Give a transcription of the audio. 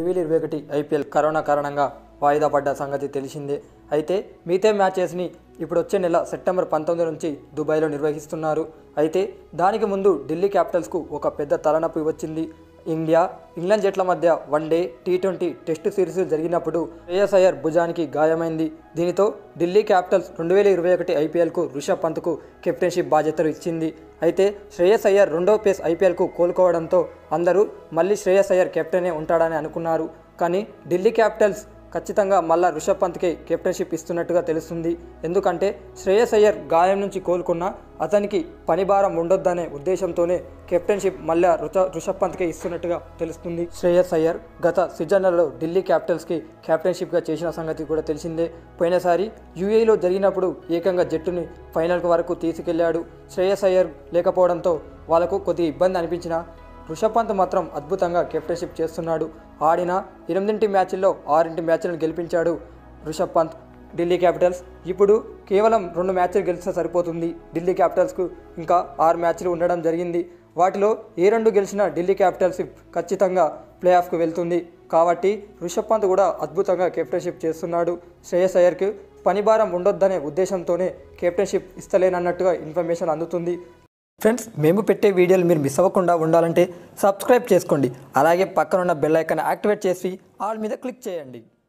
రెండు వేల ఇరవై ఒకటి ఐపీఎల్ కరోనా కారణంగా వాయిదా పడ్డ సంగతి తెలిసిందే అయితే మిగతా మ్యాచెస్ని ఇప్పుడు వచ్చే నెల సెప్టెంబర్ పంతొమ్మిది నుంచి దుబాయ్లో నిర్వహిస్తున్నారు అయితే దానికి ముందు ఢిల్లీ క్యాపిటల్స్కు ఒక పెద్ద తలనొప్పి వచ్చింది ఇండియా ఇంగ్లాండ్ జట్ల మధ్య one day T twenty test series జరిగినప్పుడు శ్రేయస్ అయ్యర్ భుజానికి గాయమైంది దీనితో ఢిల్లీ క్యాపిటల్స్ రెండు వేల ఇరవై ఒకటి ఐపీఎల్కు రిషబ్ పంత్కు కెప్టెన్షిప్ బాధ్యతలు ఇచ్చింది అయితే శ్రేయస్ అయ్యర్ రెండో పేస్ ఐపీఎల్కు కోలుకోవడంతో అందరూ మళ్ళీ శ్రేయస్ అయ్యర్ కెప్టెనే ఉంటాడని అనుకున్నారు కానీ ఢిల్లీ క్యాపిటల్స్ ఖచ్చితంగా మళ్ళా రిషబ్ పంత్కి కెప్టెన్షిప్ ఇస్తున్నట్టుగా తెలుస్తుంది ఎందుకంటే శ్రేయస్ అయ్యర్ గాయం నుంచి కోలుకున్న అతనికి పని భారం ఉండొద్దనే ఉద్దేశంతోనే కెప్టెన్షిప్ మళ్ళా రుచ రిషబ్ పంత్కే ఇస్తున్నట్టుగా తెలుస్తుంది శ్రేయస్ అయ్యర్ గత సీజన్లలో ఢిల్లీ క్యాపిటల్స్కి కెప్టెన్షిప్గా చేసిన సంగతి కూడా తెలిసిందే పోయినసారి యూఏఈలో జరిగినప్పుడు ఏకంగా జట్టుని ఫైనల్ వరకు తీసుకెళ్లాడు శ్రేయస్ అయ్యర్ లేకపోవడంతో వాళ్ళకు కొద్దిగా ఇబ్బంది అనిపించిన రిషబ్ పంత్ మాత్రం అద్భుతంగా కెప్టెన్షిప్ చేస్తున్నాడు ఆడిన ఎనిమిదింటి మ్యాచ్ల్లో ఆరింటి మ్యాచ్లను గెలిపించాడు రిషబ్ పంత్ ఢిల్లీ క్యాపిటల్స్ ఇప్పుడు కేవలం రెండు మ్యాచ్లు గెలిస్తే సరిపోతుంది ఢిల్లీ క్యాపిటల్స్కు ఇంకా ఆరు మ్యాచ్లు ఉండడం జరిగింది వాటిలో ఏ రెండు గెలిచినా ఢిల్లీ క్యాపిటల్స్ ఖచ్చితంగా ప్లే ఆఫ్కు వెళ్తుంది కాబట్టి రిషబ్ పంత్ కూడా అద్భుతంగా కెప్టెన్షిప్ చేస్తున్నాడు శ్రేయస్ అయ్యర్కి పని భారం ఉండొద్దనే ఉద్దేశంతోనే కెప్టెన్షిప్ ఇస్తలేనన్నట్టుగా ఇన్ఫర్మేషన్ అందుతుంది ఫ్రెండ్స్ మేము పెట్టే వీడియోలు మీరు మిస్ అవ్వకుండా ఉండాలంటే సబ్స్క్రైబ్ చేసుకోండి అలాగే పక్కన ఉన్న బెల్ ఐకాన్ యాక్టివేట్ చేసి ఆల్ మీద క్లిక్ చేయండి